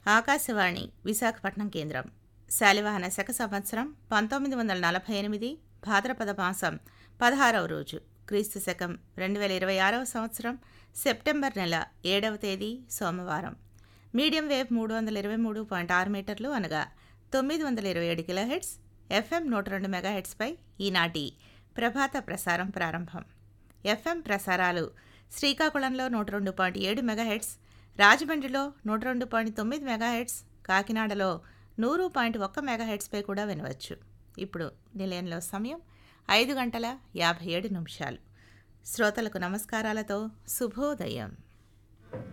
ఆకాశవాణి విశాఖపట్నం కేంద్రం శాలివాహన శక సంవత్సరం పంతొమ్మిది వందల నలభై ఎనిమిది భాద్రపద మాసం పదహారవ రోజు క్రీస్తు శకం రెండు వేల ఇరవై ఆరవ సంవత్సరం సెప్టెంబర్ నెల ఏడవ తేదీ సోమవారం మీడియం వేవ్ మూడు వందల ఇరవై మూడు పాయింట్ ఆరు మీటర్లు అనగా తొమ్మిది వందల ఇరవై ఏడు కిలోహెడ్స్ ఎఫ్ఎం నూట రెండు మెగాహెడ్స్పై ఈనాటి ప్రభాత ప్రసారం ప్రారంభం ఎఫ్ఎం ప్రసారాలు శ్రీకాకుళంలో నూట రెండు పాయింట్ ఏడు మెగాహెడ్స్ రాజమండ్రిలో నూట రెండు పాయింట్ తొమ్మిది మెగాహెడ్స్ కాకినాడలో నూరు పాయింట్ ఒక్క మెగాహెడ్స్పై కూడా వినవచ్చు ఇప్పుడు నిలయంలో సమయం ఐదు గంటల యాభై ఏడు నిమిషాలు శ్రోతలకు నమస్కారాలతో శుభోదయం